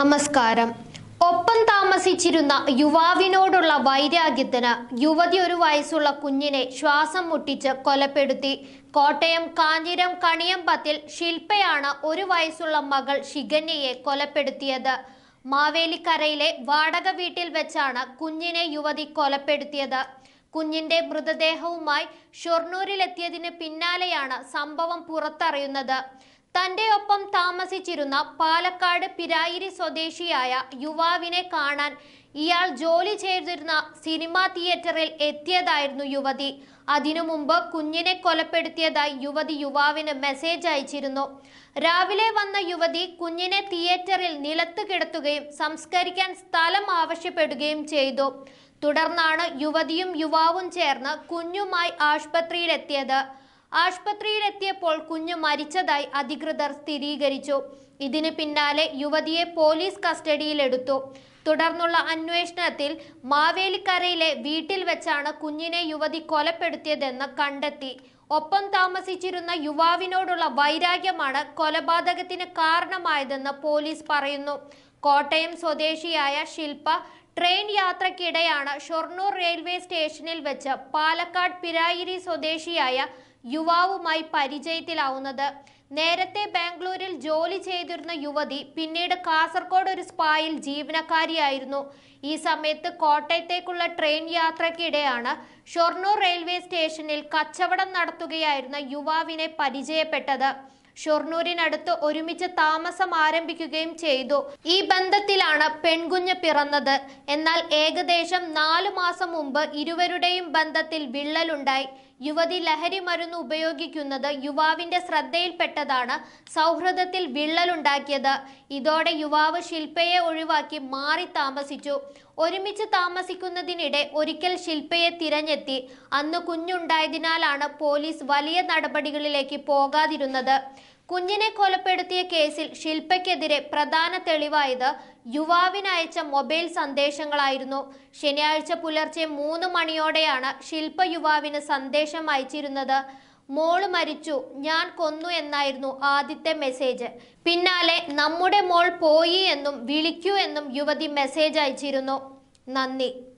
നമസ്കാരം ഒപ്പം താമസിച്ചിരുന്ന യുവാവിനോടുള്ള വൈരാഗ്യത്തിന് യുവതി ഒരു വയസ്സുള്ള കുഞ്ഞിനെ ശ്വാസം മുട്ടിച്ച് കൊലപ്പെടുത്തി കോട്ടയം കാഞ്ഞിരം കണിയമ്പത്തിൽ ശില്പയാണ് ഒരു വയസ്സുള്ള മകൾ ഷിഗന്യയെ കൊലപ്പെടുത്തിയത് മാവേലിക്കരയിലെ വാടക വീട്ടിൽ വെച്ചാണ് കുഞ്ഞിനെ യുവതി കൊലപ്പെടുത്തിയത് കുഞ്ഞിന്റെ മൃതദേഹവുമായി ഷൊർണൂരിലെത്തിയതിന് പിന്നാലെയാണ് സംഭവം പുറത്തറിയുന്നത് തന്റെ ഒപ്പം താമസിച്ചിരുന്ന പാലക്കാട് പിരായിരി സ്വദേശിയായ യുവാവിനെ കാണാൻ ഇയാൾ ജോലി ചെയ്തിരുന്ന സിനിമാ തിയേറ്ററിൽ എത്തിയതായിരുന്നു യുവതി അതിനു മുമ്പ് കുഞ്ഞിനെ കൊലപ്പെടുത്തിയതായി യുവതി യുവാവിന് മെസ്സേജ് അയച്ചിരുന്നു രാവിലെ വന്ന യുവതി കുഞ്ഞിനെ തിയേറ്ററിൽ നിലത്ത് കിടത്തുകയും സംസ്കരിക്കാൻ സ്ഥലം ആവശ്യപ്പെടുകയും ചെയ്തു തുടർന്നാണ് യുവതിയും യുവാവും ചേർന്ന് കുഞ്ഞുമായി ആശുപത്രിയിലെത്തിയത് ആശുപത്രിയിലെത്തിയപ്പോൾ കുഞ്ഞ് മരിച്ചതായി അധികൃതർ സ്ഥിരീകരിച്ചു ഇതിന് പിന്നാലെ യുവതിയെ പോലീസ് കസ്റ്റഡിയിലെടുത്തു തുടർന്നുള്ള അന്വേഷണത്തിൽ മാവേലിക്കരയിലെ വീട്ടിൽ വെച്ചാണ് കുഞ്ഞിനെ യുവതി കൊലപ്പെടുത്തിയതെന്ന് കണ്ടെത്തി ഒപ്പം താമസിച്ചിരുന്ന യുവാവിനോടുള്ള വൈരാഗ്യമാണ് കൊലപാതകത്തിന് കാരണമായതെന്ന് പോലീസ് പറയുന്നു കോട്ടയം സ്വദേശിയായ ശില്പ ട്രെയിൻ യാത്രക്കിടെയാണ് ഷൊർണൂർ റെയിൽവേ സ്റ്റേഷനിൽ വെച്ച് പാലക്കാട് പിരായിരി സ്വദേശിയായ യുവാവുമായി പരിചയത്തിലാവുന്നത് നേരത്തെ ബാംഗ്ലൂരിൽ ജോലി ചെയ്തിരുന്ന യുവതി പിന്നീട് കാസർഗോഡ് ഒരു സ്പായിൽ ജീവനക്കാരിയായിരുന്നു ഈ സമയത്ത് കോട്ടയത്തേക്കുള്ള ട്രെയിൻ യാത്രക്കിടെയാണ് ഷൊർണൂർ റെയിൽവേ സ്റ്റേഷനിൽ കച്ചവടം നടത്തുകയായിരുന്ന യുവാവിനെ പരിചയപ്പെട്ടത് ഷൊർണൂരിനടുത്ത് ഒരുമിച്ച് താമസം ആരംഭിക്കുകയും ചെയ്തു ഈ ബന്ധത്തിലാണ് പെൺകുഞ്ഞ് പിറന്നത് എന്നാൽ ഏകദേശം നാലു മാസം മുമ്പ് ഇരുവരുടെയും ബന്ധത്തിൽ വിള്ളലുണ്ടായി യുവതി ലഹരി മരുന്ന് ഉപയോഗിക്കുന്നത് യുവാവിന്റെ ശ്രദ്ധയിൽപ്പെട്ടതാണ് സൗഹൃദത്തിൽ വിള്ളലുണ്ടാക്കിയത് ഇതോടെ യുവാവ് ശില്പയെ ഒഴിവാക്കി മാറി താമസിച്ചു ഒരുമിച്ച് താമസിക്കുന്നതിനിടെ ഒരിക്കൽ ശില്പയെ തിരഞ്ഞെത്തി അന്ന് കുഞ്ഞുണ്ടായതിനാലാണ് പോലീസ് വലിയ നടപടികളിലേക്ക് പോകാതിരുന്നത് കുഞ്ഞിനെ കൊലപ്പെടുത്തിയ കേസിൽ ശില്പയ്ക്കെതിരെ പ്രധാന തെളിവായത് യുവാവിനയച്ച മൊബൈൽ സന്ദേശങ്ങളായിരുന്നു ശനിയാഴ്ച പുലർച്ചെ മൂന്ന് മണിയോടെയാണ് ശില്പ യുവാവിന് സന്ദേശം അയച്ചിരുന്നത് മോള് മരിച്ചു ഞാൻ കൊന്നു എന്നായിരുന്നു ആദ്യത്തെ മെസ്സേജ് പിന്നാലെ നമ്മുടെ മോൾ പോയി എന്നും വിളിക്കൂ എന്നും യുവതി മെസ്സേജ് അയച്ചിരുന്നു നന്ദി